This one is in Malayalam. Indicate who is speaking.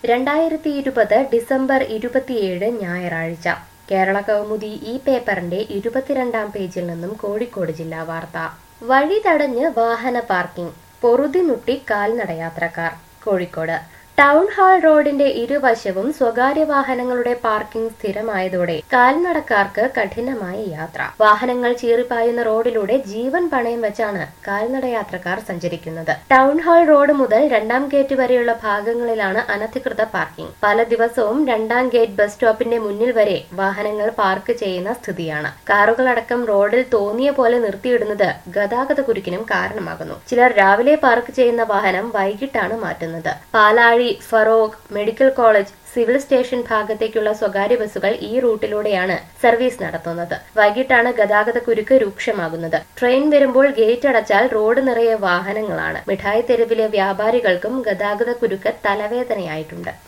Speaker 1: രണ്ടായിരത്തി ഇരുപത് ഡിസംബർ ഇരുപത്തിയേഴ് ഞായറാഴ്ച കേരള കൗമുദി ഈ പേപ്പറിന്റെ ഇരുപത്തിരണ്ടാം പേജിൽ നിന്നും കോഴിക്കോട് ജില്ലാ വാർത്ത വഴി തടഞ്ഞ് വാഹന പാർക്കിംഗ് പൊറുതിമുട്ടി കാൽനടയാത്രക്കാർ കോഴിക്കോട് ടൗൺ ഹാൾ റോഡിന്റെ ഇരുവശവും സ്വകാര്യ വാഹനങ്ങളുടെ പാർക്കിംഗ് സ്ഥിരമായതോടെ കാൽനടക്കാർക്ക് കഠിനമായ യാത്ര വാഹനങ്ങൾ ചീറിപ്പായുന്ന റോഡിലൂടെ ജീവൻ പണയം വെച്ചാണ് കാൽനടയാത്രക്കാർ സഞ്ചരിക്കുന്നത് ടൗൺ ഹാൾ റോഡ് മുതൽ രണ്ടാം ഗേറ്റ് വരെയുള്ള ഭാഗങ്ങളിലാണ് അനധികൃത പാർക്കിംഗ് പല ദിവസവും രണ്ടാം ഗേറ്റ് ബസ് സ്റ്റോപ്പിന്റെ മുന്നിൽ വരെ വാഹനങ്ങൾ പാർക്ക് ചെയ്യുന്ന സ്ഥിതിയാണ് കാറുകളടക്കം റോഡിൽ തോന്നിയ പോലെ നിർത്തിയിടുന്നത് ഗതാഗത കുരുക്കിനും കാരണമാകുന്നു ചിലർ രാവിലെ പാർക്ക് ചെയ്യുന്ന വാഹനം വൈകിട്ടാണ് മാറ്റുന്നത് Palazhi Feroke medical college civil station ഭാഗത്തേക്കുള്ള സ്വകാര്യ ബസ്സുകൾ ഈ റൂട്ടിലൂടെയാണ് സർവീസ് നടത്തുന്നത് വൈകിട്ടാണ് ഗതാഗത കുരുക്ക് രൂക്ഷമാകുന്നത് ട്രെയിൻ വരുമ്പോൾ ഗേറ്റ് അടച്ചാൽ റോഡ് നിറയെ വാഹനങ്ങളാണ് മിഠായി തെരുവിലെ വ്യാപാരികൾക്കും ഗതാഗത കുരുക്ക് തലവേദനയായിട്ടുണ്ട്